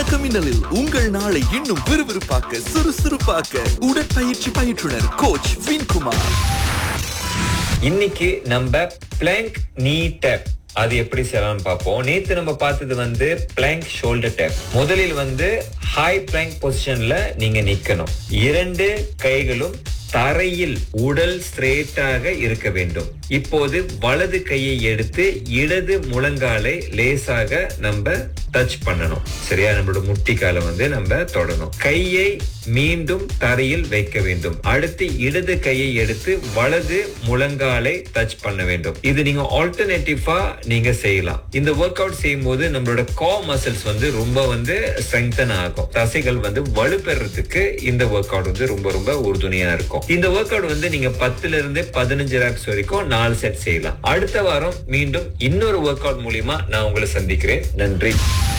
வணக்க மின்னலில் உங்கள் நாளை இன்னும் விறுவிறுப்பாக்க சுறுசுறுப்பாக்க உடற்பயிற்சி பயிற்றுனர் கோச் வின்குமார் இன்னைக்கு நம்ம பிளாங்க் நீ டேப் அது எப்படி செய்யலாம்னு பார்ப்போம் நேத்து நம்ம பார்த்தது வந்து பிளாங்க் ஷோல்டர் டேப் முதலில் வந்து ஹை பிளாங்க் பொசிஷன்ல நீங்க நிக்கணும் இரண்டு கைகளும் தரையில் உடல் ஸ்ட்ரெயிட்டாக இருக்க வேண்டும் இப்போது வலது கையை எடுத்து இடது முழங்காலை லேசாக நம்ம டச் பண்ணணும் சரியா நம்மளோட முட்டிக்கால வந்து நம்ம தொடணும் கையை மீண்டும் தரையில் வைக்க வேண்டும் அடுத்து இடது கையை எடுத்து வலது முழங்காலை டச் பண்ண வேண்டும் இது நீங்க ஆல்டர்னேட்டிவா நீங்க செய்யலாம் இந்த ஒர்க் அவுட் செய்யும் போது நம்மளோட கோ மசில்ஸ் வந்து ரொம்ப வந்து ஸ்ட்ரெங்தன் ஆகும் தசைகள் வந்து வலுப்பெறதுக்கு இந்த ஒர்க் அவுட் வந்து ரொம்ப ரொம்ப உறுதுணையா இருக்கும் இந்த ஒர்க் அவுட் வந்து நீங்க பத்துல இருந்து பதினஞ்சு ரேப்ஸ் வரைக்கும் நாலு செட் செய்யலாம் அடுத்த வாரம் மீண்டும் இன்னொரு ஒர்க் அவுட் மூலியமா நான் உங்களை சந்திக்கிறேன் நன்றி